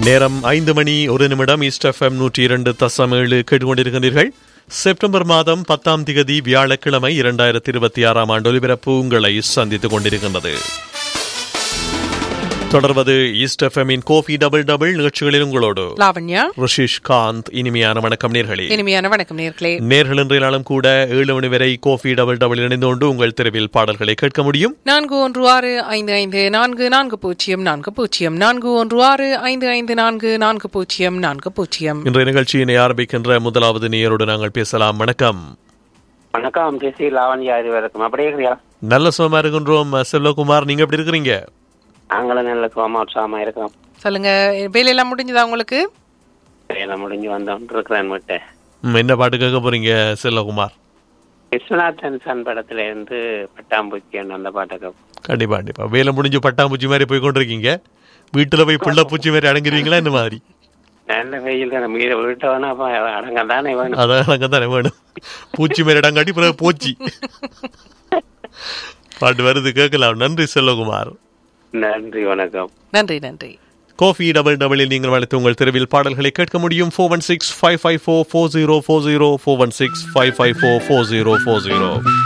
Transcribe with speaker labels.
Speaker 1: நேரம் ஐந்து மணி ஒரு நிமிடம் ஈஸ்ட் எஃப்எம் நூற்றி இரண்டு தசம் ஏழு கேட்டுக்கொண்டிருக்கிறீர்கள் செப்டம்பர் மாதம் பத்தாம் திகதி வியாழக்கிழமை இரண்டாயிரத்தி இருபத்தி ஆறாம் ஆண்டு ஒலிபரப்பு உங்களை சந்தித்துக் கொண்டிருக்கின்றது தொடர்வது ஈஸ்ட் எஃப்எம்மின் கோஃபி டபுள் டபுள் நிகழ்ச்சிகளில் உங்களோடு
Speaker 2: லாவண்யா
Speaker 1: ரிஷிஷ் காந்த் இனிமையான வணக்கம் நேர்களே
Speaker 2: இனிமையான வணக்கம் நேர்களே
Speaker 1: நேர்கள் இன்றைய கூட ஏழு மணி வரை கோஃபி டபுள் டபுள் இணைந்து கொண்டு உங்கள் தெருவில் பாடல்களை கேட்க முடியும்
Speaker 2: நான்கு ஒன்று ஆறு ஐந்து ஐந்து நான்கு நான்கு பூஜ்ஜியம் நான்கு பூஜ்ஜியம் நான்கு ஒன்று ஆறு ஐந்து ஐந்து நான்கு நான்கு பூஜ்ஜியம் நான்கு பூஜ்ஜியம்
Speaker 1: இன்றைய நிகழ்ச்சியினை ஆரம்பிக்கின்ற முதலாவது நேயரோடு நாங்கள் பேசலாம் வணக்கம்
Speaker 3: வணக்கம் ஜெசி லாவண்யா இருவருக்கும் அப்படியே இருக்கிறியா
Speaker 1: நல்ல சுகமா இருக்கின்றோம் செல்வகுமார் நீங்க எப்படி இருக்கிறீங்க
Speaker 3: நாங்களும் நல்ல சுகமா உற்சாகமா இருக்கோம்
Speaker 2: சொல்லுங்க வேலையெல்லாம் முடிஞ்சதா உங்களுக்கு
Speaker 3: வேலை முடிஞ்சு வந்தோம் இருக்கிறேன் விட்டு
Speaker 1: ம், என்ன பாட்டு கேட்க போறீங்க செல்வகுமார்
Speaker 3: விஸ்வநாதன் சன் படத்துல இருந்து பட்டாம்பூச்சி அந்த பாட்டுக்கு
Speaker 1: கண்டிப்பா கண்டிப்பா வேலை முடிஞ்சு பட்டாம்பூச்சி மாதிரி போய் கொண்டிருக்கீங்க வீட்டுல போய் பிள்ளை பூச்சி மாதிரி அடங்குறீங்களா இந்த மாதிரி
Speaker 3: நல்ல வெயில் நம்ம வீட விட்டோன்னா அப்ப அடங்க தானே வேணும்
Speaker 1: அதான் எனக்கு தானே வேணும் பூச்சி மாதிரி இடங்காட்டி பிறகு போச்சு பாட்டு வருது கேட்கலாம் நன்றி செல்வகுமார்
Speaker 3: நன்றி வணக்கம்
Speaker 2: நன்றி நன்றி
Speaker 1: கோஃபி டபுள் டபுளில் நீங்கள் அழைத்து உங்கள் தெருவில் பாடல்களை கேட்க முடியும் four one six five five four four zero four zero four one six five five four four zero four zero